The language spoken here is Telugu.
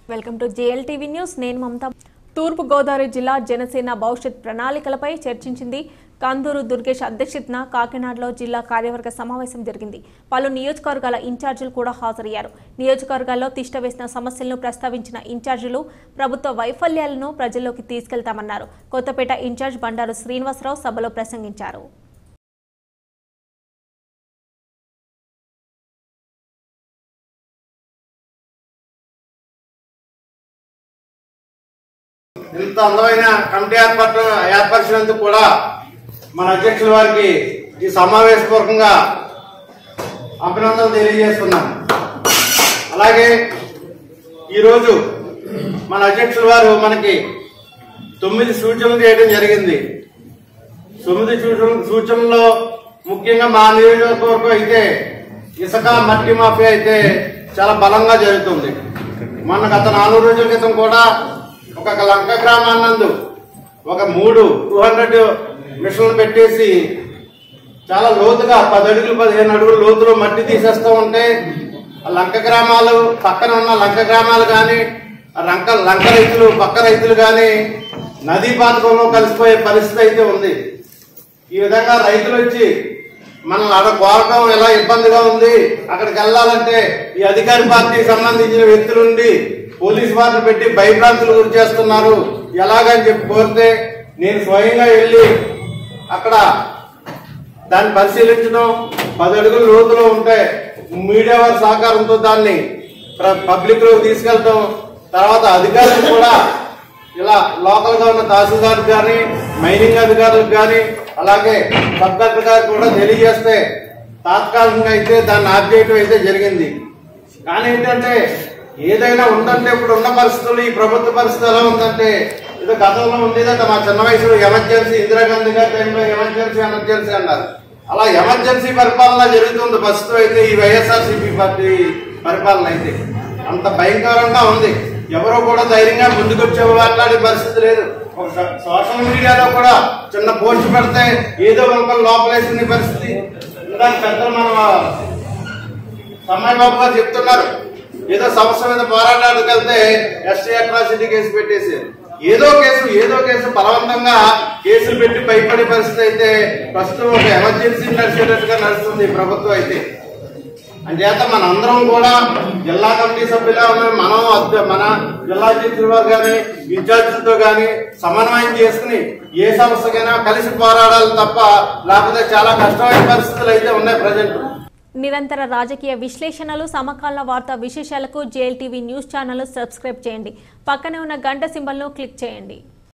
వెల్కమ్ టు జేఎల్టీవీ న్యూస్ నేను మమత తూర్పు గోదావరి జిల్లా జనసేన భవిష్యత్ ప్రణాళికలపై చర్చించింది కందూరు దుర్గేష్ అధ్యక్షతన కాకినాడలో జిల్లా కార్యవర్గ సమావేశం జరిగింది పలు నియోజకవర్గాల ఇన్ఛార్జీలు కూడా హాజరయ్యారు నియోజకవర్గాల్లో తిష్టవేసిన సమస్యలను ప్రస్తావించిన ఇన్ఛార్జీలు ప్రభుత్వ వైఫల్యాలను ప్రజల్లోకి తీసుకెళ్తామన్నారు కొత్తపేట ఇన్ఛార్జ్ బండారు శ్రీనివాసరావు సభలో ప్రసంగించారు ఇంత అందమైన కమిటీ ఏర్పాటు ఏర్పరిచినందుకు కూడా మన అధ్యక్షుల వారికి ఈ సమావేశపూర్వకంగా అభినందనలు తెలియజేస్తున్నాం అలాగే ఈరోజు మన అధ్యక్షుల వారు మనకి తొమ్మిది సూచనలు చేయడం జరిగింది తొమ్మిది సూచన సూచనల్లో ముఖ్యంగా మా నియోజకవర్గం అయితే ఇసుక మట్టి మాఫియా అయితే చాలా బలంగా జరుగుతుంది మొన్న గత నాలుగు రోజుల క్రితం కూడా ఒక లంక గ్రామాన్నందు ఒక మూడు టూ హండ్రెడ్ మిషన్లు పెట్టేసి చాలా లోతుగా పది అడుగులు పదిహేను అడుగులు లోతులో మట్టి తీసేస్తూ ఉంటే ఆ లంక గ్రామాలు పక్కన ఉన్న లంక గ్రామాలు కానీ లంక లంక రైతులు పక్క రైతులు కానీ నదీ పాతకంలో కలిసిపోయే పరిస్థితి అయితే ఉంది ఈ విధంగా రైతులు వచ్చి మనల్ని అక్కడ కోరటం ఎలా ఇబ్బందిగా ఉంది అక్కడికి వెళ్ళాలంటే ఈ అధికారి పార్టీకి సంబంధించిన వ్యక్తులుండి పోలీస్ వారిని పెట్టి భయభ్రాంతులు గురి చేస్తున్నారు ఎలాగని చెప్పి కోరితే నేను స్వయంగా వెళ్ళి అక్కడ దాన్ని పరిశీలించడం పది అడుగుల లోతులో ఉంటే మీడియా వారి సహకారంతో దాన్ని పబ్లిక్ లోకి తీసుకెళ్తాం తర్వాత అధికారులు కూడా ఇలా లోకల్ గా ఉన్న తహసీల్దార్ కానీ మైనింగ్ అధికారులకు కానీ అలాగే సబ్ కలెక్టర్ గారికి కూడా తెలియజేస్తే తాత్కాలికంగా అయితే దాన్ని ఆపేయటం అయితే జరిగింది కానీ ఏంటంటే ఏదైనా ఉందంటే ఇప్పుడు ఉన్న పరిస్థితులు ఈ ప్రభుత్వ పరిస్థితి ఎలా ఉందంటే ఏదో గతంలో ఉండేదంటే మా చిన్న వయసులో ఎమర్జెన్సీ ఇందిరాగాంధీ గారి టైంలో ఎమర్జెన్సీ ఎమర్జెన్సీ అన్నారు అలా ఎమర్జెన్సీ పరిపాలన జరుగుతుంది ప్రస్తుతం అయితే ఈ వైఎస్ఆర్సీపీ పార్టీ పరిపాలన అయితే అంత భయంకరంగా ఉంది ఎవరో కూడా ధైర్యంగా ముందుకొచ్చే మాట్లాడే పరిస్థితి లేదు ఒక స- సోషల్ మీడియాలో కూడా చిన్న పోస్ట్ పెడితే ఏదో ఒకరు లోపలేసుకునే పరిస్థితి ఇందాక పెద్దలు మన సమ్మాయి బాబు గారు చెప్తున్నారు ఏదో సమస్య మీద పోరాటానికి వెళ్తే ఎస్టీ అట్రాసిటీ కేసు పెట్టేసి ఏదో కేసు ఏదో కేసు బలవంతంగా కేసులు పెట్టి భయపడే పరిస్థితి అయితే ప్రస్తుతం ఒక ఎమర్జెన్సీ నడిచేటట్టుగా నడుస్తుంది ఈ ప్రభుత్వం అయితే అంచేత మనందరం కూడా జిల్లా కమిటీ సభ్యులా ఉన్న మనం అధ్య- మన జిల్లా అధ్యక్షుల వారు కానీ ఇన్ఛార్జీలతో కానీ సమన్వయం చేసుకుని ఏ సమస్యకైనా కలిసి పోరాడాలి తప్ప లేకపోతే చాలా కష్టమైన పరిస్థితులు అయితే ఉన్నాయి ప్రజెంట్ నిరంతర రాజకీయ విశ్లేషణలు సమకాలీన వార్తా విశేషాలకు జేఎల్టీవీ న్యూస్ ఛానల్ సబ్స్క్రైబ్ చేయండి పక్కనే ఉన్న గంట సింబల్ను క్లిక్ చేయండి